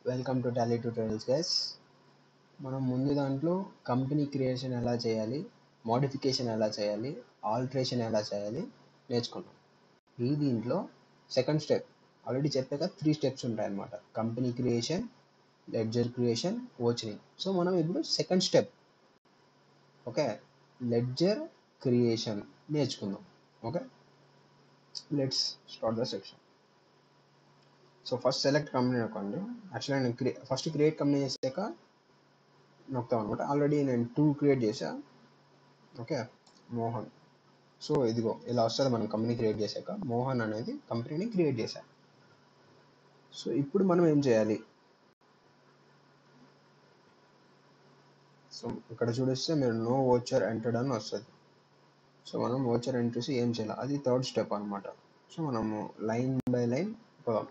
welcome to Tally tutorials guys మనం ముందు దాంట్లో కంపెనీ క్రియేషన్ ఎలా చేయాలి మోడిఫికేషన్ ఎలా చేయాలి ఆల్టరేషన్ ఎలా చేయాలి నేర్చుకున్నాం ఈ దీంట్లో సెకండ్ స్టెప్ ఆల్రెడీ చెప్పాక త్రీ స్టెప్స్ ఉంటాయన్నమాట company creation ledger creation vouchering so మనం ఇప్పుడు second step okay ledger creation నేర్చుకుందాం okay let's start the section so first select company నొక్కండి యాక్చువల్గా నేను క్రియ ఫస్ట్ క్రియేట్ కంపెనీ చేసాక నొక్తాం అనమాట ఆల్రెడీ నేను టూ క్రియేట్ చేశా ఓకే మోహన్ సో ఇదిగో ఇలా వస్తుంది మనం కంపెనీ క్రియేట్ చేశాక మోహన్ అనేది కంపెనీని క్రియేట్ చేశా సో ఇప్పుడు మనం ఏం చేయాలి సో ఇక్కడ చూడిస్తే మీరు నో ఓచర్ ఎంటర్డ్ అని వస్తుంది సో మనం ఓచర్ ఎంట్రీస్ ఏం చేయాలి అది థర్డ్ స్టెప్ అనమాట సో మనము లైన్ బై లైన్ పోదాం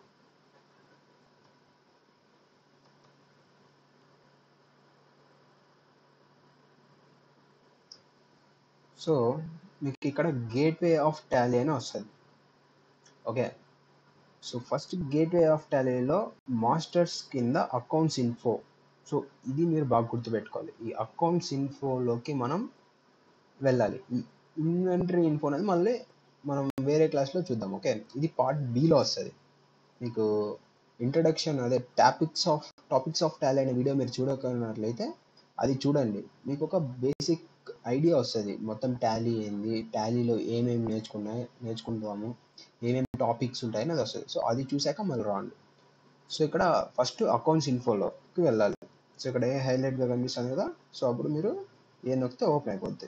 సో మీకు ఇక్కడ గేట్వే ఆఫ్ టాలీ అని వస్తుంది okay so first gateway of టాలీలో మాస్టర్స్ కింద అకౌంట్స్ ఇన్ఫో సో ఇది మీరు బాగా గుర్తుపెట్టుకోవాలి ఈ అకౌంట్స్ ఇన్ఫోలోకి మనం వెళ్ళాలి ఈ ఇన్వెంటరీ ఇన్ఫో అనేది మళ్ళీ మనం వేరే క్లాస్లో చూద్దాం ఓకే ఇది పార్ట్ బిలో వస్తుంది మీకు ఇంట్రడక్షన్ అదే topics of topics of Tally అనే వీడియో మీరు చూడకున్నట్లయితే అది చూడండి మీకు ఒక బేసిక్ ఐడియా వస్తుంది మొత్తం టాలీ ఏంది టాలీలో ఏమేమి నేర్చుకున్నాయి నేర్చుకుంటాము ఏమేమి టాపిక్స్ ఉంటాయని అది వస్తుంది సో అది చూసాక మళ్ళీ రాండి సో ఇక్కడ ఫస్ట్ అకౌంట్స్ ఇన్ఫోలోకి వెళ్ళాలి సో ఇక్కడ ఏ హైలైట్గా కనిపిస్తుంది కదా సో అప్పుడు మీరు ఏ నొక్కితే ఓపెన్ అయిపోద్ది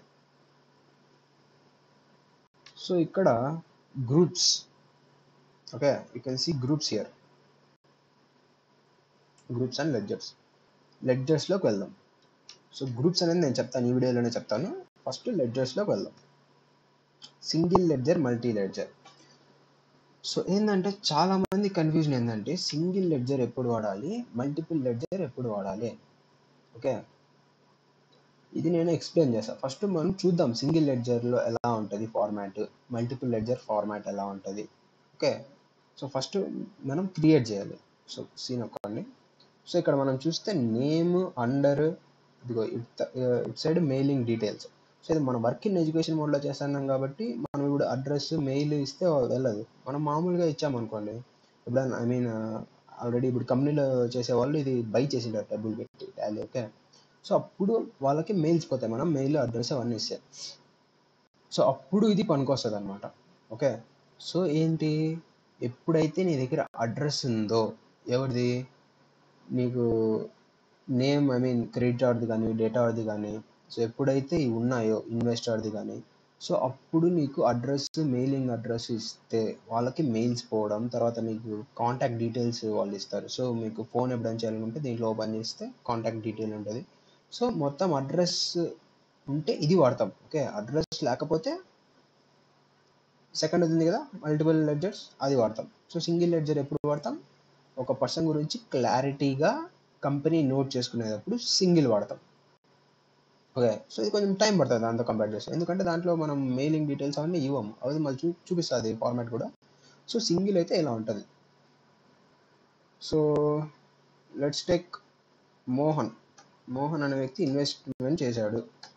సో ఇక్కడ groups okay you can see groups here groups and ledgers లెడ్జర్స్లోకి వెళ్దాం సో గ్రూప్స్ అనేది నేను చెప్తాను ఈ వీడియోలోనే చెప్తాను ఫస్ట్ లెడ్జర్స్లోకి వెళ్దాం single ledger multi ledger so ఏంటంటే చాలా మంది కన్ఫ్యూజన్ ఏంటంటే సింగిల్ లెడ్జర్ ఎప్పుడు వాడాలి మల్టిపుల్ లెడ్జర్ ఎప్పుడు వాడాలి ఓకే ఇది నేను ఎక్స్ప్లెయిన్ చేస్తాను ఫస్ట్ మనం చూద్దాం సింగిల్ లెడ్జర్లో ఎలా ఉంటుంది ఫార్మాట్ మల్టిపుల్ లెడ్జర్ ఫార్మాట్ ఎలా ఉంటుంది ఓకే సో ఫస్ట్ మనం క్రియేట్ చేయాలి సో సీన్ ఒక్కండి సో ఇక్కడ మనం చూస్తే నేమ్ అండర్ ఇదిగో it it side mailing details so ఇది మనం వర్క్ ఇన్ ఎడ్యుకేషన్ మోడ్లో చేస్తున్నాం కాబట్టి మనం ఇప్పుడు అడ్రస్ మెయిల్ ఇస్తే వెళ్ళదు మనం మామూలుగా ఇచ్చామనుకోండి ఇప్పుడు ఐ మీన్ ఆల్రెడీ ఇప్పుడు కంపెనీలో చేసే వాళ్ళు ఇది బై చేసింటారు డబ్బులు పెట్టి టాలీ ఓకే సో అప్పుడు వాళ్ళకి మెయిల్స్ పోతాయి మనం మెయిల్ అడ్రస్ అవన్నీ ఇస్తే సో అప్పుడు ఇది పనికొస్తుంది అనమాట ఓకే సో ఏంటి ఎప్పుడైతే నీ దగ్గర అడ్రస్ ఉందో ఎవరిది నీకు నేమ్ ఐ మీన్ క్రెడిట్ కార్డ్ది కానీ డేటా కార్డ్ది కానీ సో ఎప్పుడైతే ఇవి ఉన్నాయో ఇన్వెస్టర్ది కానీ సో అప్పుడు నీకు అడ్రస్ మెయిలింగ్ అడ్రస్ ఇస్తే వాళ్ళకి మెయిల్స్ పోవడం తర్వాత మీకు కాంటాక్ట్ డీటెయిల్స్ వాళ్ళు ఇస్తారు సో మీకు ఫోన్ ఎప్పుడైనా చేయాలనుకుంటే దీంట్లో ఓపెన్ చేస్తే కాంటాక్ట్ డీటెయిల్ ఉంటుంది సో మొత్తం అడ్రస్ ఉంటే ఇది వాడతాం ఓకే అడ్రస్ లేకపోతే సెకండ్ ఉంది కదా మల్టిపుల్ లెడ్జర్స్ అది వాడతాం సో సింగిల్ లెడ్జర్ ఎప్పుడు వాడతాం ఒక పర్సన్ గురించి క్లారిటీగా కంపెనీ నోట్ చేసుకునేటప్పుడు సింగిల్ వాడతాం ఓకే సో ఇది కొంచెం టైం పడుతుంది దాంతో కంపేర్ చేస్తే ఎందుకంటే దాంట్లో మనం మెయిలింగ్ డీటెయిల్స్ అవన్నీ ఇవ్వము అది మళ్ళీ చూ చూపిస్తుంది ఫార్మాట్ కూడా సో సింగిల్ అయితే ఇలా ఉంటుంది so let's take Mohan Mohan అనే వ్యక్తి ఇన్వెస్ట్మెంట్ చేశాడు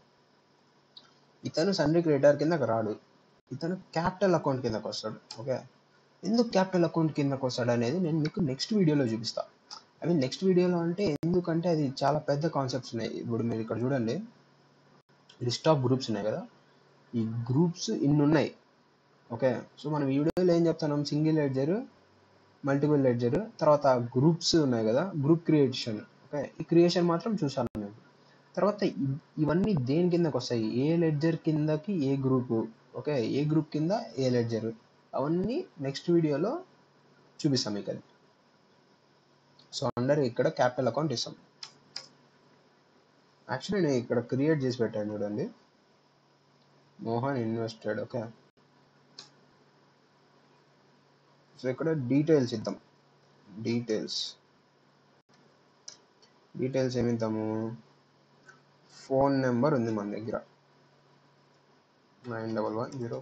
ఇతను సండ్రీ క్రియేటర్ కిందకి రాడు ఇతను క్యాపిటల్ అకౌంట్ కిందకు వస్తాడు ఓకే ఎందుకు క్యాపిటల్ అకౌంట్ కిందకు వస్తాడు అనేది నేను మీకు నెక్స్ట్ వీడియోలో చూపిస్తాను ఐ మీన్ నెక్స్ట్ వీడియోలో అంటే ఎందుకంటే అది చాలా పెద్ద కాన్సెప్ట్స్ ఉన్నాయి ఇప్పుడు మీరు ఇక్కడ చూడండి లిస్ట్ ఆఫ్ గ్రూప్స్ ఉన్నాయి కదా ఈ గ్రూప్స్ ఇన్ని ఉన్నాయి ఓకే సో మనం ఈ వీడియోలో ఏం చెప్తున్నాం సింగిల్ లెడ్జర్ మల్టిపుల్ లెడ్జర్ తర్వాత గ్రూప్స్ ఉన్నాయి కదా గ్రూప్ క్రియేషన్ ఓకే ఈ క్రియేషన్ మాత్రం చూసాను నేను తర్వాత ఇవన్నీ దేని కిందకి వస్తాయి ఏ లెడ్జర్ కిందకి ఏ గ్రూప్ ఓకే ఏ గ్రూప్ కింద ఏ లెడ్జర్ అవన్నీ నెక్స్ట్ వీడియోలో చూపిస్తాం మీకు అది సో అండర్ ఇక్కడ క్యాపిటల్ అకౌంట్ ఇస్తాం యాక్చువల్లీ నేను ఇక్కడ క్రియేట్ చేసి పెట్టాను చూడండి మోహన్ ఇన్వెస్టెడ్ ఓకే సో ఇక్కడ డీటెయిల్స్ ఇద్దాం డీటెయిల్స్ డీటెయిల్స్ ఏమిద్దాము ఫోన్ నెంబర్ ఉంది మన దగ్గర nine double one zero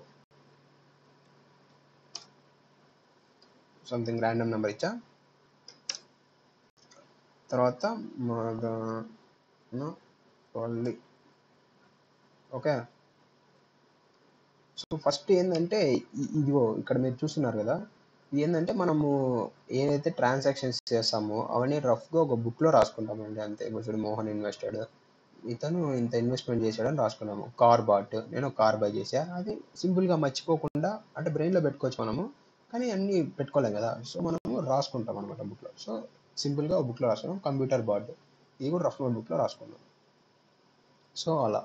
something random number ఇచ్చా తర్వాత మదనపల్లి ఓకే సో ఫస్ట్ ఏంటంటే ఇ- ఇదిగో ఇక్కడ మీరు చూస్తున్నారు కదా ఇది ఏంటంటే మనము ఏదైతే ట్రాన్సాక్షన్స్ చేస్తామో అవన్నీ రఫ్గా ఒక బుక్లో రాసుకుంటామండి అంతే ఇప్పుడు చూడు మోహన్ ఇన్వెస్టెడ్ ఇతను ఇంత ఇన్వెస్ట్మెంట్ చేశాడని రాసుకున్నాము కార్ బాట్ నేను కార్ బై చేసా అది సింపుల్గా మర్చిపోకుండా అంటే బ్రెయిన్లో పెట్టుకోవచ్చు మనము కానీ అన్నీ పెట్టుకోలేం కదా సో మనము రాసుకుంటాం అనమాట బుక్లో సో సింపుల్గా బుక్లో రాసుకున్నాం కంప్యూటర్ బాట్ ఇది కూడా రఫ్ నోట్ బుక్లో రాసుకున్నాం సో అలా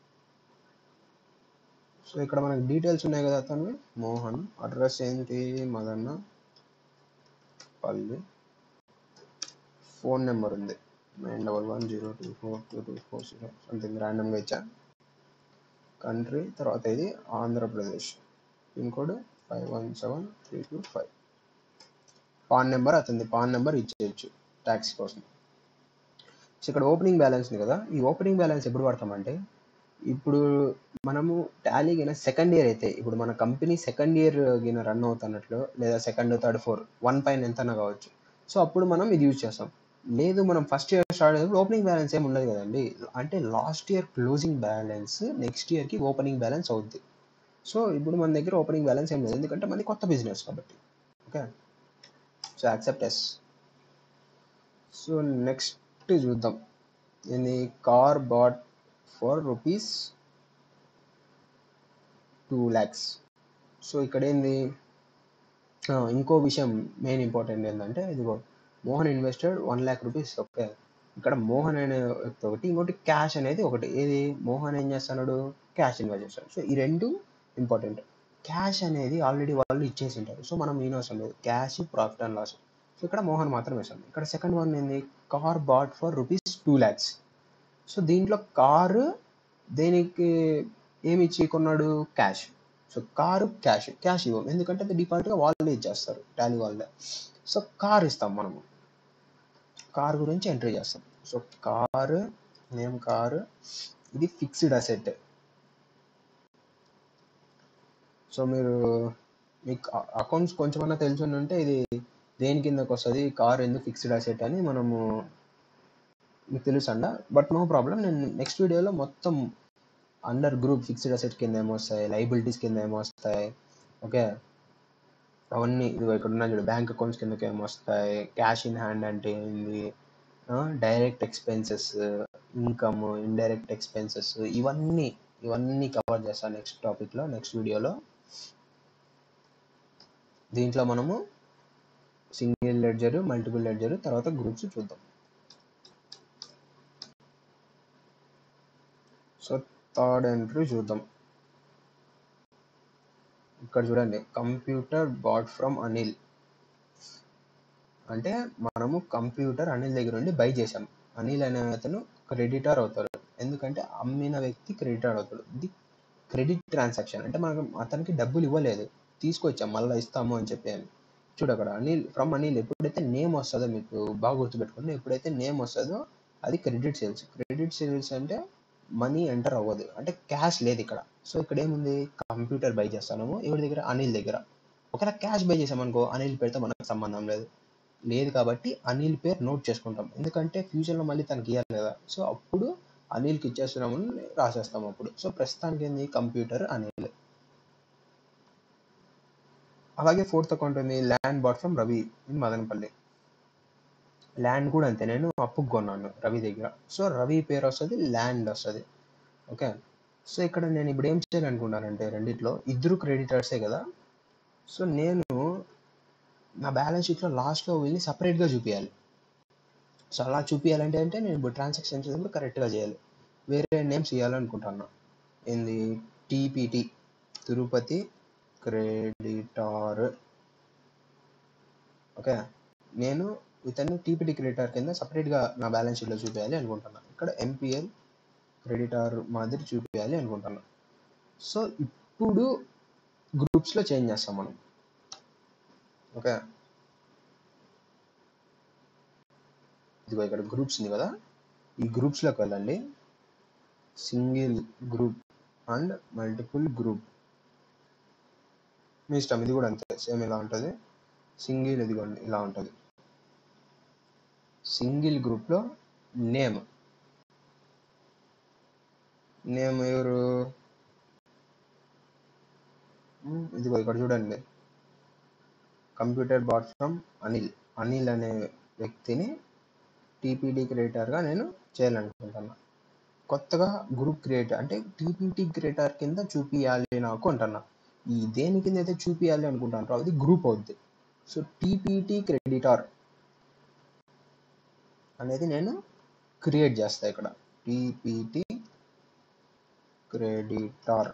సో ఇక్కడ మనకి డీటెయిల్స్ ఉన్నాయి కదా అతను మోహన్ అడ్రస్ ఏంటి మదన్న పల్లి ఫోన్ నెంబర్ ఉంది nine double one zero two four two two four zero something ర్యాండమ్గా ఇచ్చా కంట్రీ తర్వాత ఇది Andhra Pradesh pin code five one seven three two five PAN number అతనిది పాన్ నెంబర్ ఇచ్చేయచ్చు ట్యాక్స్ కోసం సో ఇక్కడ ఓపెనింగ్ బ్యాలెన్స్ ఉంది కదా ఈ ఓపెనింగ్ బ్యాలెన్స్ ఎప్పుడు వాడతామంటే ఇప్పుడు మనము టాలీ గిన సెకండ్ ఇయర్ అయితే ఇప్పుడు మన కంపెనీ సెకండ్ ఇయర్ గిన రన్ అవుతున్నట్లు లేదా సెకండ్ థర్డ్ ఫోర్ వన్ పైన ఎంతనా కావచ్చు సో అప్పుడు మనం ఇది యూజ్ చేస్తాం లేదు మనం ఫస్ట్ ఇయర్ స్టార్ట్ అయినప్పుడు ఓపెనింగ్ బ్యాలెన్స్ ఏమి ఉండదు కదండి అంటే last year closing balance next ఇయర్కి ఓపెనింగ్ బ్యాలెన్స్ అవుద్ది సో ఇప్పుడు మన దగ్గర ఓపెనింగ్ బ్యాలెన్స్ ఏం లేదు ఎందుకంటే మనది కొత్త బిజినెస్ కాబట్టి okay so accept yes so next చూద్దాం ఇది car bought for rupees two lakhs so ఇక్కడ ఏంది ఆ, ఇంకో విషయం మెయిన్ ఇంపార్టెంట్ ఏంటంటే ఇదిగో Mohan invested one lakh rupees okay ఇక్కడ మోహన్ అనే వ్యక్తి ఒకటి ఇంకోటి క్యాష్ అనేది ఒకటి ఏది మోహన్ ఏం చేస్తున్నాడు క్యాష్ ఇన్వెస్ట్ చేస్తాడు సో ఈ రెండు ఇంపార్టెంట్ క్యాష్ అనేది ఆల్రెడీ వాళ్ళు ఇచ్చేసి ఉంటారు సో మనం ఏం అవసరం లేదు cash profit and loss so ఇక్కడ మోహన్ మాత్రం వేసాం ఇక్కడ సెకండ్ వన్ ఏంది car bought for rupees two lakhs so దీంట్లో కారు దేనికి ఏమి ఇచ్చి కొన్నాడు cash so car cash cash ఇవ్వం ఎందుకంటే అది డిఫాల్ట్గా వాళ్ళే ఇచ్చేస్తారు టాలీ వాళ్ళే సో కార్ ఇస్తాం మనము కార్ గురించి ఎంట్రీ చేస్తాం సో కారు నేమ్ కారు ఇది ఫిక్స్డ్ అసెట్ సో మీరు మీకు అకౌంట్స్ కొంచెమన్నా తెలిసి ఉంటే ఇది దేని కిందకి వస్తుంది కార్ ఎందుకు ఫిక్స్డ్ అసెట్ అని మనము మీకు తెలుసు అండ బట్ నో ప్రాబ్లం నేను నెక్స్ట్ వీడియోలో మొత్తం అండర్ గ్రూప్ ఫిక్స్డ్ అసెట్ కింద ఏమొస్తాయి లైబిలిటీస్ కింద ఏమొస్తాయి ఓకే అవన్నీ ఇదిగో ఇక్కడ ఉన్నాయి చూడు బ్యాంక్ అకౌంట్స్ కిందకి ఏమొస్తాయి క్యాష్ ఇన్ హ్యాండ్ అంటే ఏంది direct expenses income indirect expenses ఇవన్నీ ఇవన్నీ కవర్ చేస్తాను నెక్స్ట్ టాపిక్లో నెక్స్ట్ వీడియోలో దీంట్లో మనము సింగిల్ లెడ్జర్ మల్టిపుల్ లెడ్జర్ తర్వాత గ్రూప్స్ చూద్దాం సో థర్డ్ ఎంట్రీ చూద్దాం ఇక్కడ చూడండి కంప్యూటర్ బాట్ ఫ్రమ్ అనిల్ అంటే మనము కంప్యూటర్ అనిల్ దగ్గర నుండి బై చేసాం అనిల్ అనే అతను క్రెడిటర్ అవుతాడు ఎందుకంటే అమ్మిన వ్యక్తి క్రెడిటర్ అవుతాడు ఇది క్రెడిట్ ట్రాన్సాక్షన్ అంటే మనం అతనికి డబ్బులు ఇవ్వలేదు తీసుకొచ్చాం మళ్ళీ ఇస్తాము అని చెప్పాను చూడు అక్కడ అనిల్ ఫ్రమ్ అనిల్ ఎప్పుడైతే నేమ్ వస్తుందో మీకు బాగా గుర్తుపెట్టుకోండి ఎప్పుడైతే నేమ్ వస్తుందో అది క్రెడిట్ సేల్స్ క్రెడిట్ సేల్స్ అంటే మనీ ఎంటర్ అవ్వదు అంటే క్యాష్ లేదు ఇక్కడ సో ఇక్కడ ఏముంది కంప్యూటర్ బై చేస్తాము ఎవరి దగ్గర అనిల్ దగ్గర ఒకవేళ క్యాష్ బై చేసామనుకో అనిల్ పేరుతో మనకు సంబంధం లేదు లేదు కాబట్టి అనిల్ పేరు నోట్ చేసుకుంటాం ఎందుకంటే ఫ్యూచర్లో మళ్ళీ తనకి ఇవ్వాలి కదా సో అప్పుడు అనిల్కి ఇచ్చేస్తున్నామని రాసేస్తాం అప్పుడు సో ప్రస్తుతానికి ఏంది కంప్యూటర్ అనిల్ అలాగే ఫోర్త్ అకౌంట్ ఉంది land bought from Ravi in Madanapalle land కూడా అంతే నేను అప్పుకు కొన్నాను రవి దగ్గర సో రవి పేరు వస్తుంది ల్యాండ్ వస్తుంది ఓకే సో ఇక్కడ నేను ఇప్పుడు ఏం చేయాలనుకున్నానంటే రెండిట్లో ఇద్దరు క్రెడిటర్సే కదా సో నేను నా బ్యాలెన్స్ షీట్లో లాస్ట్లో వీళ్ళని సపరేట్గా చూపించాలి సో అలా చూపించాలంటే అంటే నేను ఇప్పుడు ట్రాన్సాక్షన్ చేసినప్పుడు కరెక్ట్గా చేయాలి వేరే నేమ్స్ ఇవ్వాలనుకుంటున్నా ఏంది టీపీటీ తిరుపతి క్రెడిటార్ ఓకే నేను ఇతన్ని టీపీటీ క్రెడిటార్ కింద సపరేట్గా నా బ్యాలెన్స్ షీట్లో చూపించాలి అనుకుంటున్నా ఇక్కడ ఎంపీఎల్ క్రెడిటార్ మాదిరి చూపించాలి అనుకుంటున్నా సో ఇప్పుడు గ్రూప్స్లో చేంజ్ చేస్తాం మనం ఓకే ఇదిగో ఇక్కడ గ్రూప్స్ ఉంది కదా ఈ గ్రూప్స్లోకి వెళ్ళండి single group and multiple group మీ ఇష్టం ఇది కూడా అంతే సేమ్ ఇలా ఉంటుంది సింగిల్ ఇదిగోండి ఇలా ఉంటుంది సింగిల్ గ్రూప్లో నేమ్ నేమ్ ఎవరు ఉమ్, ఇదిగో ఇక్కడ చూడండి computer bought from Anil Anil అనే వ్యక్తిని టీపీడీ క్రియేటర్గా నేను చేయాలనుకుంటున్నా కొత్తగా గ్రూప్ క్రియేట్ అంటే టీపీటీ క్రియేటర్ కింద చూపియాలి నాకు అంటున్నా ఈ దేని కింద అయితే చూపియాలి అనుకుంటాను అది గ్రూప్ అవుద్ది సో టీపీటీ క్రెడిటార్ అనేది నేను క్రియేట్ చేస్తా ఇక్కడ టీపీటీ క్రెడిటార్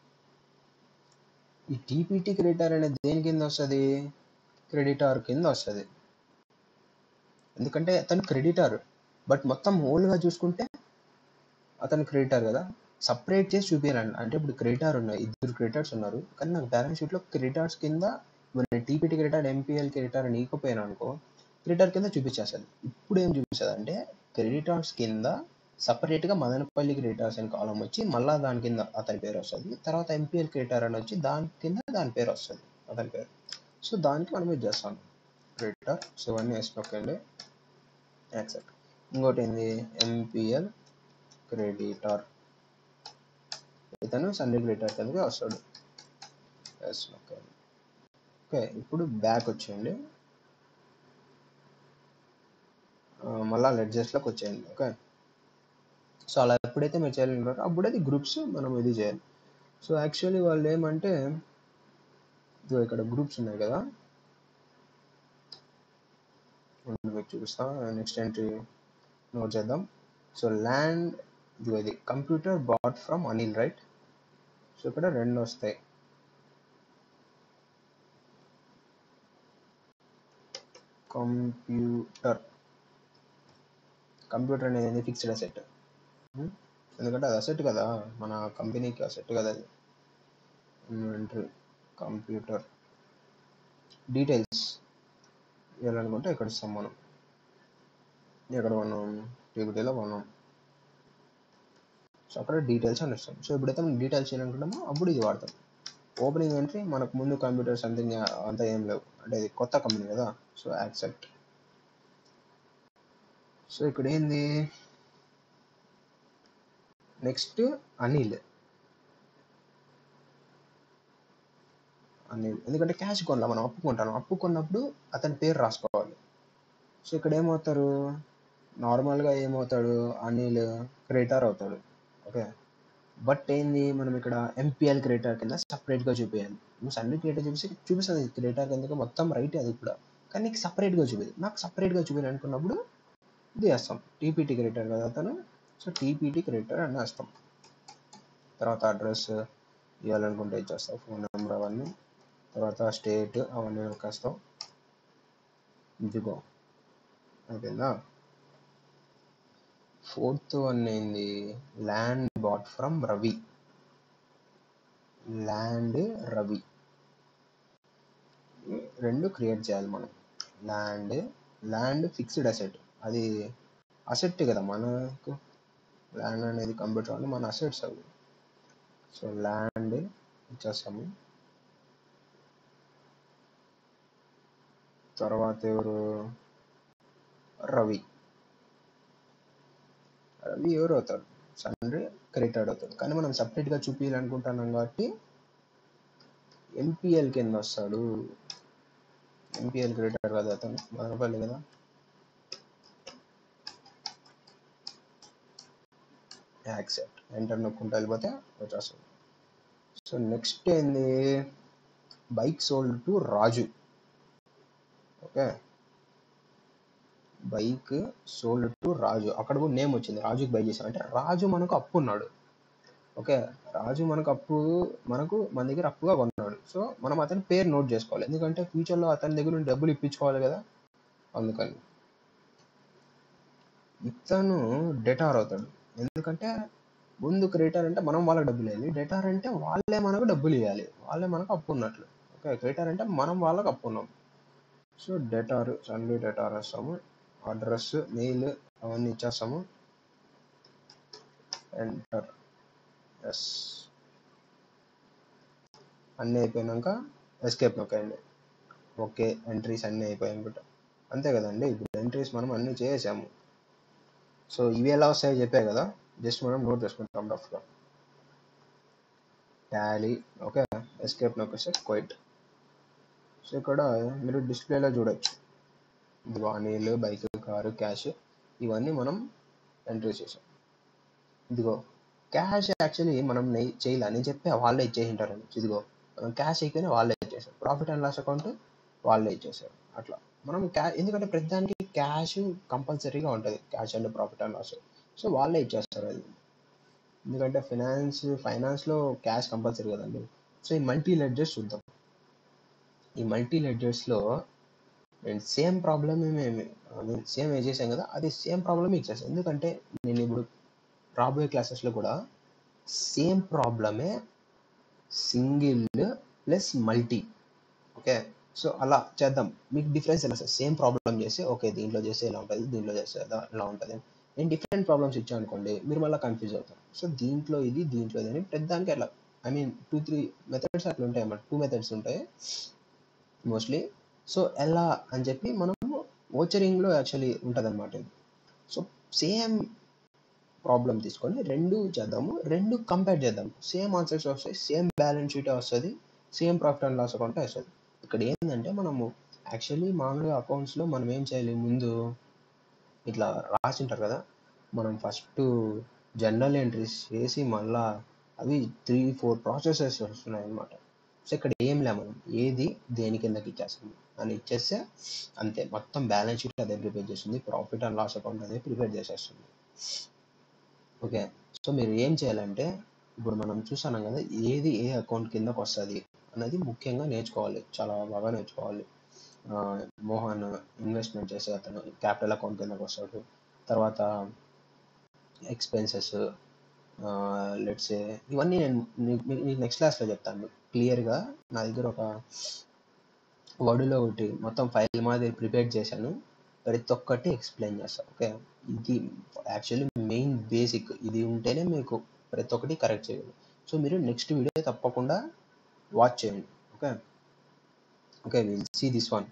ఈ టీపీటీ క్రెడిటార్ అనేది దేని కింద వస్తుంది క్రెడిటార్ కింద వస్తుంది ఎందుకంటే అతను క్రెడిటార్ బట్ మొత్తం ఓల్గా చూసుకుంటే అతను క్రెడిటార్ కదా సపరేట్ చేసి చూపించాలండి అంటే ఇప్పుడు క్రెడిటార్ ఉన్నాయి ఇద్దరు క్రెడిటార్స్ ఉన్నారు కానీ నాకు బ్యాలెన్స్ షీట్లో క్రెడిటార్స్ కింద నేను టీపీటీ క్రెడిటార్ ఎంపీఎల్ క్రెడిటార్ అని ఇకపోయాను అనుకో క్రెడిటార్ కింద చూపించేస్తుంది ఇప్పుడు ఏం చూపిస్తుంది అంటే క్రెడిటార్స్ కింద సపరేట్గా మదనపల్లి క్రెడిటార్స్ అని కాలం వచ్చి మళ్ళా దాని కింద అతని పేరు వస్తుంది తర్వాత ఎంపీఎల్ క్రెడిటార్ అని వచ్చి దాని కింద దాని పేరు వస్తుంది అతని పేరు సో దానికి మనం ఇది చేస్తాం క్రెడిటార్ సో ఇవన్నీ వేసి నొక్కండి యాక్సెప్ట్ ఇంకోటి ఏంది ఎంపీఎల్ క్రెడిటార్ ఇతను సండే క్రెడిటార్ కిందకి వస్తాడు ఎస్ ఓకే ఓకే ఇప్పుడు బ్యాక్ వచ్చేయండి ఆ, మళ్ళా లెడ్జెస్లోకి వచ్చేయండి ఓకే సో అలా ఎప్పుడైతే మీరు చేయాలనుకుంటారో అప్పుడైతే గ్రూప్స్ మనం ఇది చేయాలి సో యాక్చువల్లీ వాళ్ళు ఏమంటే ఇదిగో ఇక్కడ గ్రూప్స్ ఉన్నాయి కదా ఉండు మీకు చూపిస్తా నెక్స్ట్ ఎంట్రీ నోట్ చేద్దాం సో ల్యాండ్ ఇదిగో ఇది computer bought from Anil right so ఇక్కడ రెండు వస్తాయి కంప్యూటర్ కంప్యూటర్ అనేది ఫిక్స్డ్ అసెట్ ఎందుకంటే అది అసెట్ కదా మన కంపెనీకి అసెట్ కదా అది ఇన్వెంటరీ కంప్యూటర్ డీటెయిల్స్ ఇవ్వాలనుకుంటే ఇక్కడ ఇస్తాం మనం ఎక్కడ కొన్నాం టీబీటీలో కొన్నాం సో అక్కడ డీటెయిల్స్ అని ఇస్తాం సో ఎప్పుడైతే మనం డీటెయిల్స్ చేయాలనుకుంటామో అప్పుడు ఇది వాడతాం ఓపెనింగ్ ఎంట్రీ మనకు ముందు కంప్యూటర్ సంథింగ్ అంతా ఏం లేవు అంటే ఇది కొత్త కంపెనీ కదా సో యాక్సెప్ట్ సో ఇక్కడ ఏంది నెక్స్ట్ అనిల్ అనిల్ ఎందుకంటే క్యాష్ కొనలా మనం అప్పు కొంటాను అప్పు కొన్నప్పుడు అతని పేరు రాసుకోవాలి సో ఇక్కడ ఏమవుతారు నార్మల్గా ఏమవుతాడు అనిల్ క్రియేటర్ అవుతాడు ఓకే బట్ ఏంది మనం ఇక్కడ ఎంపీఎల్ క్రియేటర్ కింద సపరేట్గా చూపించాలి నువ్వు సన్నీ క్రియేటర్ చూపిస్తే చూపిస్తుంది క్రియేటర్ కింద మొత్తం రైట్ అది కూడా కానీ నీకు సపరేట్గా చూపింది నాకు సపరేట్గా చూపించాలి అనుకున్నప్పుడు ఇది వేస్తాం టీపీటీ క్రియేటర్ కదా అతను సో టీపీటీ క్రియేటర్ అని వేస్తాం తర్వాత అడ్రస్ ఇవ్వాలనుకుంటే ఇచ్చేస్తాం ఫోన్ నెంబర్ అవన్నీ తర్వాత స్టేట్ అవన్నీ నొక్కేస్తాం ఇదిగో అయిపోయిందా ఫోర్త్ వన్ ఏంది land bought from Ravi land Ravi రెండు క్రియేట్ చేయాలి మనం ల్యాండ్ ల్యాండ్ ఫిక్స్డ్ అసెట్ అది అసెట్ కదా మనకు ల్యాండ్ అనేది కంప్యూటర్ అని మన అసెట్స్ అవి సో ల్యాండ్ ఇచ్చేస్తాము తర్వాత ఎవరు రవి రవి ఎవరు అవుతాడు సండే క్రియేటెడ్ అవుతాడు కానీ మనం సపరేట్గా చూపించాలనుకుంటున్నాం కాబట్టి ఎంపీఎల్ కింద వస్తాడు ఎంపీఎల్ క్రియేటర్ కదా అతను మదనపల్లి కదా యాక్సెప్ట్ ఎంటర్ నొక్కుంటూ వెళ్ళిపోతే వచ్చేస్తుంది సో నెక్స్ట్ ఏంది bike sold to Raju okay bike sold to Raju అక్కడ కూడా నేమ్ వచ్చింది రాజుకి బై చేసాం అంటే రాజు మనకు అప్పు ఉన్నాడు ఓకే రాజు మనకు అప్పు మనకు మన దగ్గర అప్పుగా కొన్నాడు సో మనం అతని పేరు నోట్ చేసుకోవాలి ఎందుకంటే ఫ్యూచర్లో అతని దగ్గర నుండి డబ్బులు ఇప్పించుకోవాలి కదా అందుకని ఇతను డెటార్ అవుతాడు ఎందుకంటే ముందు క్రియేటర్ అంటే మనం వాళ్ళకి డబ్బులు ఇవ్వాలి డెటార్ అంటే వాళ్ళే మనకు డబ్బులు ఇవ్వాలి వాళ్ళే మనకు అప్పు ఉన్నట్లు ఓకే క్రియేటర్ అంటే మనం వాళ్ళకి అప్పు ఉన్నాం సో డెటార్ సండే డెటార్ వేస్తాము అడ్రస్ మెయిల్ అవన్నీ ఇచ్చేస్తాము ఎంటర్ ఎస్ అన్నీ అయిపోయినాక ఎస్కేప్ నొక్కండి ఓకే ఎంట్రీస్ అన్నీ అయిపోయాయి అనుకుంటా అంతే కదండి ఇప్పుడు ఎంట్రీస్ మనం అన్ని చేసాము సో ఇవి ఎలా వస్తాయో చెప్పే కదా జస్ట్ మనం నోట్ చేసుకుంటాం రఫ్గా టాలీ ఓకే ఎస్కేప్ నొక్కేస్తే క్వైట్ సో ఇక్కడ మీరు డిస్ప్లేలో చూడొచ్చు ఇదిగో అనిల్ బైక్ కారు క్యాష్ ఇవన్నీ మనం ఎంట్రీ చేసాం ఇదిగో క్యాష్ యాక్చువల్లీ మనం నెయ్- చేయాలి అని చెప్పి వాళ్ళే ఇచ్చేసింటారు ఇదిగో మనం క్యాష్ అయితేనే వాళ్ళే ఇచ్చేసారు ప్రాఫిట్ అండ్ లాస్ అకౌంట్ వాళ్ళే ఇచ్చేసారు అట్లా మనం క్యా ఎందుకంటే ప్రతిదానికి క్యాష్ కంపల్సరీగా ఉంటుంది cash and profit and loss so వాళ్ళే ఇచ్చేస్తారు అది ఎందుకంటే ఫైనాన్స్ ఫైనాన్స్లో క్యాష్ కంపల్సరీ కదండి సో ఈ మల్టీ లెడ్జర్స్ చూద్దాం ఈ మల్టీ లెడ్జర్స్లో నేను సేమ్ ప్రాబ్లమ్ మేము సేమ్ ఏ చేసాం కదా అది సేమ్ ప్రాబ్లమ్ ఇచ్చేసాను ఎందుకంటే నేను ఇప్పుడు రాబోయే క్లాసెస్లో కూడా సేమ్ ప్రాబ్లమే single plus multi okay so అలా చేద్దాం మీకు డిఫరెన్స్ ఎలా సార్ సేమ్ ప్రాబ్లం చేస్తే ఓకే దీంట్లో చేస్తే ఎలా ఉంటుంది దీంట్లో చేస్తే ఎలా- ఎలా ఉంటుంది నేను డిఫరెంట్ ప్రాబ్లమ్స్ ఇచ్చాను అనుకోండి మీరు మళ్ళీ కన్ఫ్యూజ్ అవుతారు సో దీంట్లో ఇది దీంట్లో ఇది అని ప్రతిదానికి అట్లా I mean two three methods అట్లా ఉంటాయి అన్నమాట టూ మెథడ్స్ ఉంటాయి మోస్ట్లీ సో ఎలా అని చెప్పి మనము ఓచరింగ్లో యాక్చువల్లీ ఉంటుంది అనమాట సో సేమ్ ప్రాబ్లం తీసుకొని రెండు చేద్దాము రెండు కంపేర్ చేద్దాం సేమ్ ఆన్సర్స్ వస్తాయి సేమ్ బ్యాలెన్స్ షీట్ వస్తుంది same profit and loss account వస్తుంది ఇక్కడ ఏంటంటే మనము యాక్చువల్లీ మామూలుగా అకౌంట్స్లో మనం ఏం చేయాలి ముందు ఇట్లా రాసింటారు కదా మనం ఫస్ట్ జనరల్ ఎంట్రీస్ చేసి మళ్ళా అవి త్రీ ఫోర్ ప్రాసెసెస్ వస్తున్నాయి అన్నమాట సో ఇక్కడ ఏం లే మనం ఏది దేని కిందకి ఇచ్చేస్తాము అని ఇచ్చేస్తే అంతే మొత్తం బ్యాలెన్స్ షీట్ అదే ప్రిపేర్ చేస్తుంది ప్రాఫిట్ అండ్ లాస్ అకౌంట్ అదే ప్రిపేర్ చేసేస్తుంది ఓకే సో మీరు ఏం చేయాలంటే ఇప్పుడు మనం చూసాం కదా ఏది ఏ అకౌంట్ కిందకు వస్తుంది అనేది ముఖ్యంగా నేర్చుకోవాలి చాలా బాగా నేర్చుకోవాలి ఆ, మోహన్ ఇన్వెస్ట్మెంట్ చేసే అతను క్యాపిటల్ అకౌంట్ కిందకు వస్తాడు తర్వాత ఎక్స్పెన్సెస్ లెట్స్ ఇవన్నీ నేను మీకు మీకు నెక్స్ట్ క్లాస్లో చెప్తాను క్లియర్గా నా దగ్గర ఒక వర్డ్లో ఒకటి మొత్తం ఫైల్ మాదిరి ప్రిపేర్ చేశాను ప్రతి ఒక్కటి ఎక్స్ప్లెయిన్ చేస్తాను ఓకే ఇది యాక్చువల్లీ మెయిన్ బేసిక్ ఇది ఉంటేనే మీకు ప్రతి ఒక్కటి కరెక్ట్ చేయగలరు సో మీరు నెక్స్ట్ వీడియో తప్పకుండా వాచ్ చేయండి okay okay will see this one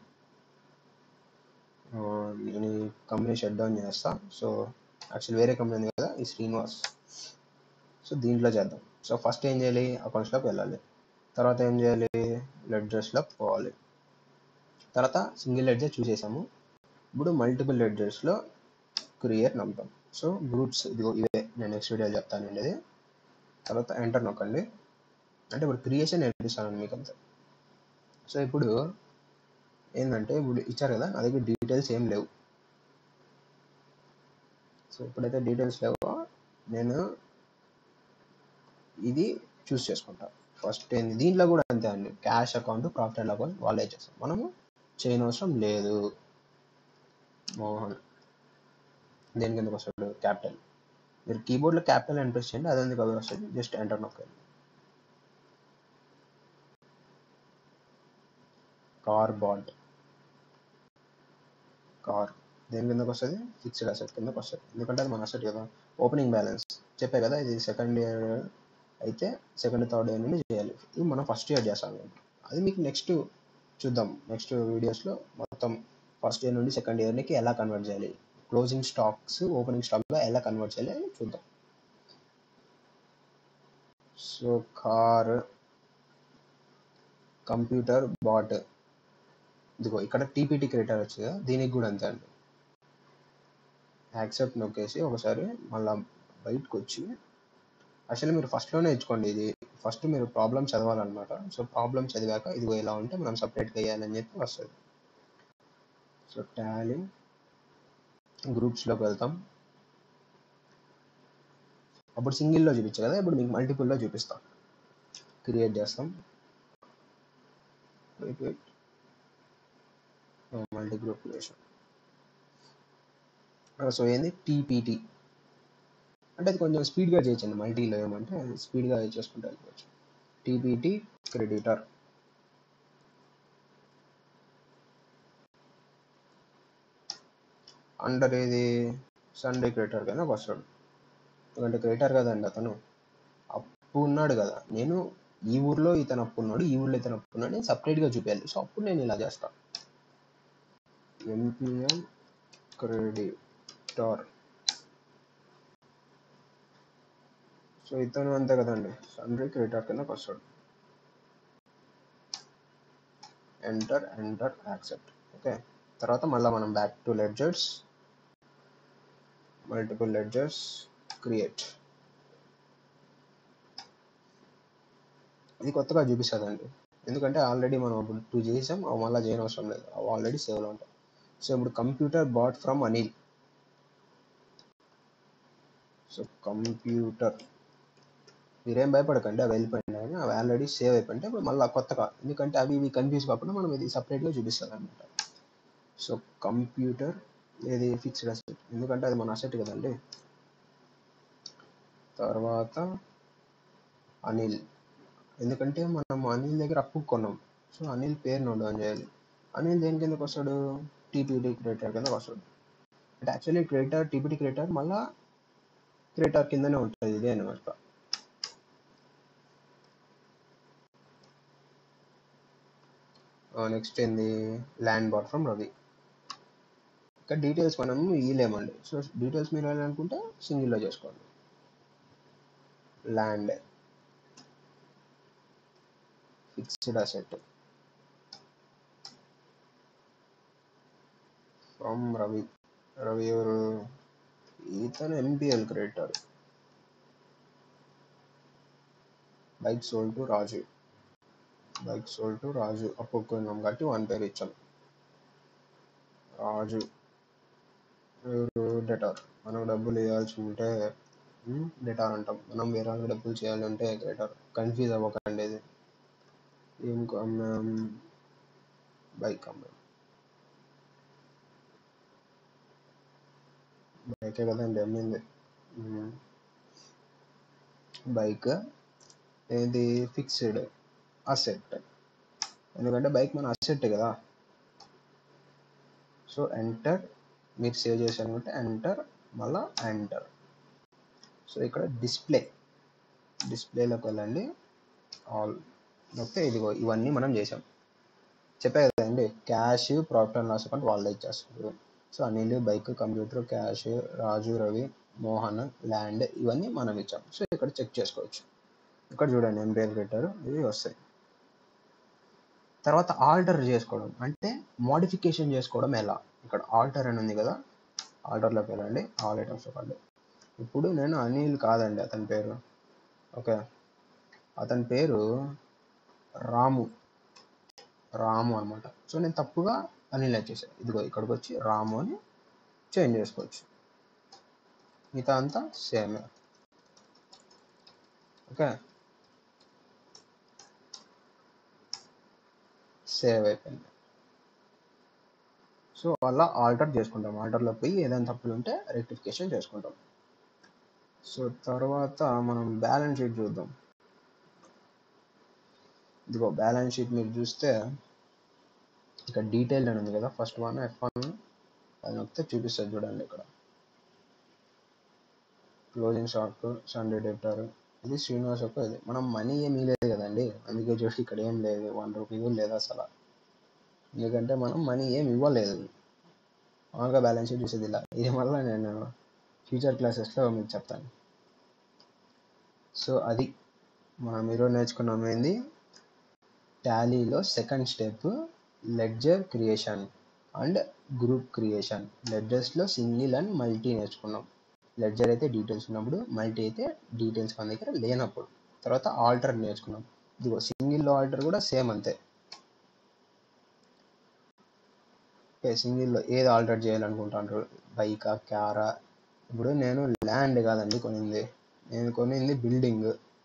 నేను ఈ కంపెనీ షట్ డౌన్ చేస్తా సో యాక్చువల్ వేరే కంపెనీ ఉంది కదా ఈ శ్రీనివాస్ సో దీంట్లో చేద్దాం సో ఫస్ట్ ఏం చేయాలి అకౌంట్స్లోకి వెళ్ళాలి తర్వాత ఏం చేయాలి లెడ్జర్స్లోకి పోవాలి తర్వాత సింగిల్ లెడ్జర్ చూసేసాము ఇప్పుడు మల్టిపుల్ లెడ్జర్స్లో క్రియేట్ నమ్ముతాం సో గ్రూప్స్ ఇదిగో ఇవే నేను నెక్స్ట్ వీడియోలో చెప్తానండి ఇది తర్వాత ఎంటర్ నొక్కండి అంటే ఇప్పుడు క్రియేషన్ నేర్పిస్తాను మీకు అంతే సో ఇప్పుడు ఏంటంటే ఇప్పుడు ఇచ్చారు కదా నా దగ్గర డీటెయిల్స్ ఏం లేవు సో ఇప్పుడైతే డీటెయిల్స్ లేవో నేను ఇది చూస్ చేసుకుంటా ఫస్ట్ ఏంది దీంట్లో కూడా అంతే అండి cash account profit and account వాళ్ళే చేస్తాం మనము చేయని అవసరం లేదు మోహన్ దేని కిందకి వస్తాడు క్యాపిటల్ మీరు కీబోర్డ్లో క్యాపిటల్ అని ప్రెస్ చేయండి అది ఎందుకు అవి వస్తుంది జస్ట్ ఎంటర్ నొక్కండి కార్ బాండ్ కార్ దేని కిందకి వస్తుంది ఫిక్స్డ్ అసెట్ కిందకి వస్తుంది ఎందుకంటే అది మన అసెట్ కదా ఓపెనింగ్ బ్యాలెన్స్ చెప్పే కదా ఇది సెకండ్ ఇయర్ అయితే సెకండ్ థర్డ్ ఇయర్ నుండి చేయాలి ఇది మనం ఫస్ట్ ఇయర్ చేస్తాం అది మీకు నెక్స్ట్ చూద్దాం నెక్స్ట్ వీడియోస్లో మొత్తం ఫస్ట్ ఇయర్ నుండి సెకండ్ ఇయర్కి ఎలా కన్వర్ట్ చేయాలి క్లోజింగ్ స్టాక్స్ ఓపెనింగ్ స్టాక్గా ఎలా కన్వర్ట్ చేయాలి అని చూద్దాం సో కార్ కంప్యూటర్ బాట్ ఇదిగో ఇక్కడ టీపీటీ క్రియేటర్ వచ్చింది కదా దీనికి కూడా అంతే అండి యాక్సెప్ట్ నొక్కేసి ఒకసారి మళ్ళీ బయటకు వచ్చి యాక్చువల్లీ మీరు ఫస్ట్లోనే ఇచ్చుకోండి ఇది ఫస్ట్ మీరు ప్రాబ్లమ్ చదవాలన్నమాట సో ప్రాబ్లమ్ చదివాక ఇదిగో ఇలా ఉంటే మనం సపరేట్గా వేయాలని చెప్పి వస్తుంది సో టాలీ గ్రూప్స్లోకి వెళ్తాం అప్పుడు సింగిల్లో చూపించా కదా ఇప్పుడు మీకు మల్టిపుల్లో చూపిస్తాం క్రియేట్ చేస్తాం wait wait multi group creation so ఏంది టీపీటీ అంటే అది కొంచెం స్పీడ్గా చేయొచ్చండి మల్టీలో ఏమంటే స్పీడ్గా చేసుకుంటూ వెళ్ళిపోవచ్చు టీపీటీ క్రెడిటర్ అండర్ ఏది సండే క్రియేటర్ కన్నా వస్తాడు ఎందుకంటే క్రియేటర్ కదండి అతను అప్పు ఉన్నాడు కదా నేను ఈ ఊర్లో ఇతను అప్పు ఉన్నాడు ఈ ఊర్లో ఇతను అప్పు ఉన్నాడు నేను సపరేట్గా చూపించాలి సో అప్పుడు నేను ఇలా చేస్తాను ఎంపీఎం క్రెడిటార్ సో ఇతను అంతే కదండి సండ్రీ క్రెడిటార్ కిందకి వస్తాడు ఎంటర్ ఎంటర్ యాక్సెప్ట్ ఓకే తర్వాత మళ్ళీ మనం back to ledgers multiple ledgers create ఇది కొత్తగా చూపిస్తుందండి ఎందుకంటే ఆల్రెడీ మనం ఇప్పుడు టూ చేసాం అవి మళ్ళీ చేయని అవసరం లేదు అవి ఆల్రెడీ సేవ్లో ఉంటాయి సో ఇప్పుడు computer bought from Anil so computer మీరేం భయపడకండి అవి వెళ్ళిపోయినాయి అవి ఆల్రెడీ సేవ్ అయిపోయింటే ఇప్పుడు మళ్ళీ కొత్తగా ఎందుకంటే అవి ఇవి కన్ఫ్యూజ్ కాకుండా మనం ఇది సపరేట్గా చూపిస్తుంది అనమాట సో కంప్యూటర్ ఇది ఫిక్స్డ్ అసెట్ ఎందుకంటే అది మన అసెట్ కదండి తర్వాత అనిల్ ఎందుకంటే మనం అనిల్ దగ్గర అప్పు కొన్నాం సో అనిల్ పేరు నోట్ డౌన్ చేయాలి అనిల్ దేని కిందకి వస్తాడు టీపీటీ క్రియేటర్ కిందకి వస్తాడు అంటే యాక్చువల్లీ క్రియేటర్ టీపీటీ క్రియేటర్ మళ్ళీ క్రియేటర్ కిందనే ఉంటుంది ఇదే అనమాట నెక్స్ట్ ఏంది ల్యాండ్ బాట్ ఫ్రమ్ రవి ఇక్కడ డీటెయిల్స్ మనం ఇవ్వలేమండి సో డీటెయిల్స్ మీరు వెళ్ళాలనుకుంటే సింగిల్లో చేసుకోండి land fixed asset from Ravi Ravi ఎవరు ఈతను MPL creditor bike sold to Raju bike sold to Raju అప్పుకున్నాం కాబట్టి వన్ పేరు ఇచ్చాం రాజు ఎవరు డెటార్ మనం డబ్బులు ఇవ్వాల్సి ఉంటే డెటార్ అంటాం మనం వేరే వాళ్ళకి డబ్బులు చేయాలంటే డెటార్ కన్ఫ్యూజ్ అవ్వకండి ఇది ఇంకో అమ్మాం బైక్ అమ్మాం బైకే కదండి అమ్మింది బైక్ ఏది ఫిక్స్డ్ అసెట్ ఎందుకంటే బైక్ మన అసెట్ కదా సో ఎంటర్ మీరు సేవ్ చేశారనుకుంటే ఎంటర్ మళ్ళా ఎంటర్ సో ఇక్కడ డిస్ప్లే డిస్ప్లేలోకి వెళ్ళండి ఆల్ నొక్కితే ఇదిగో ఇవన్నీ మనం చేసాం చెప్పే కదండి cash profit and loss account వాళ్ళే ఇచ్చేస్తారు so Anil bike computer cash Raju Ravi Mohan land ఇవన్నీ మనం ఇచ్చాం సో ఇక్కడ చెక్ చేసుకోవచ్చు ఇక్కడ చూడండి ఎంపీఎల్ పెట్టారు ఇవి వస్తాయి తర్వాత ఆల్టర్ చేసుకోవడం అంటే మోడిఫికేషన్ చేసుకోవడం ఎలా ఇక్కడ ఆల్టర్ అని ఉంది కదా ఆల్టర్లోకి వెళ్ళండి ఆల్ ఐటమ్స్ ఇవ్వండి ఇప్పుడు నేను అనిల్ కాదండి అతని పేరు ఓకే అతని పేరు రాము రాము అనమాట సో నేను తప్పుగా అనిల్ వచ్చేసాను ఇదిగో ఇక్కడికి వచ్చి రాము అని చేంజ్ చేసుకోవచ్చు మిగతా అంతా సేమే ఓకే సేవ్ అయిపోయింది సో అలా ఆల్టర్ చేసుకుంటాం ఆల్టర్లో పోయి ఏదైనా తప్పులు ఉంటే రెక్టిఫికేషన్ చేసుకుంటాం సో తర్వాత మనం బ్యాలెన్స్ షీట్ చూద్దాం ఇదిగో బ్యాలెన్స్ షీట్ మీరు చూస్తే ఇక్కడ డీటెయిల్ అని ఉంది కదా ఫస్ట్ వన్ ఎఫ్ వన్ అది నొక్కితే చూపిస్తుంది చూడండి ఇక్కడ క్లోజింగ్ స్టాక్ సండే డెప్టర్ ఇది శ్రీనివాస్ యొక్క ఇది మనం మనీ ఏమీ లేదు కదండి అందుకే చూసి ఇక్కడ ఏం లేదు వన్ రూపీ కూడా లేదు అసలు ఎందుకంటే మనం మనీ ఏం ఇవ్వలేదు మామూలుగా బ్యాలెన్స్ షీట్ చూసేది ఇలా ఇది వల్ల నేను ఫ్యూచర్ క్లాసెస్లో మీకు చెప్తాను సో అది మనం ఈరోజు నేర్చుకున్నాం ఏంది టాలీలో second step ledger creation and group creation లెడ్జర్స్లో సింగిల్ అండ్ మల్టీ నేర్చుకున్నాం లెడ్జర్ అయితే డీటెయిల్స్ ఉన్నప్పుడు మల్టీ అయితే డీటెయిల్స్ మన దగ్గర లేనప్పుడు తర్వాత ఆల్టర్ నేర్చుకున్నాం ఇదిగో సింగిల్లో ఆల్టర్ కూడా సేమ్ అంతే ఓకే సింగిల్లో ఏది ఆల్టర్ చేయాలనుకుంటారు బైకా క్యారా ఇప్పుడు నేను ల్యాండ్ కాదండి కొనింది నేను కొనింది బిల్డింగ్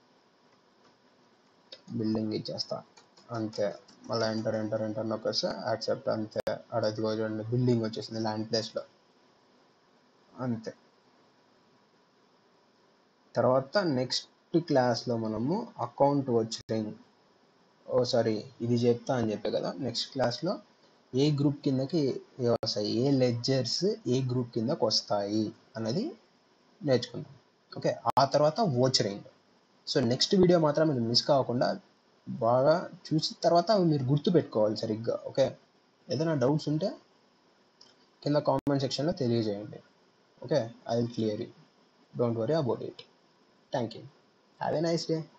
బిల్డింగ్ ఇచ్చేస్తా అంతే మళ్ళీ ఎంటర్ ఎంటర్ ఎంటర్ నొక్కేస్తే యాక్సెప్ట్ అంతే అక్కడ ఇదిగో చూడండి బిల్డింగ్ వచ్చేసింది ల్యాండ్ ప్లేస్లో అంతే తర్వాత నెక్స్ట్ క్లాస్లో మనము అకౌంట్ వచ్చింగ్ ఓ సారీ ఇది చెప్తా అని చెప్పే కదా నెక్స్ట్ క్లాస్లో ఏ గ్రూప్ కిందకి ఏ వస్తాయి ఏ లెడ్జర్స్ ఏ గ్రూప్ కిందకి వస్తాయి అన్నది నేర్చుకుందాం ఓకే ఆ తర్వాత వోచరింగ్ సో నెక్స్ట్ వీడియో మాత్రం మీరు మిస్ కాకుండా బాగా చూసిన తర్వాత అవి మీరు గుర్తుపెట్టుకోవాలి సరిగ్గా ఓకే ఏదైనా డౌట్స్ ఉంటే కింద కామెంట్ సెక్షన్లో తెలియజేయండి okay I will clear you don't worry about it thank you have a nice day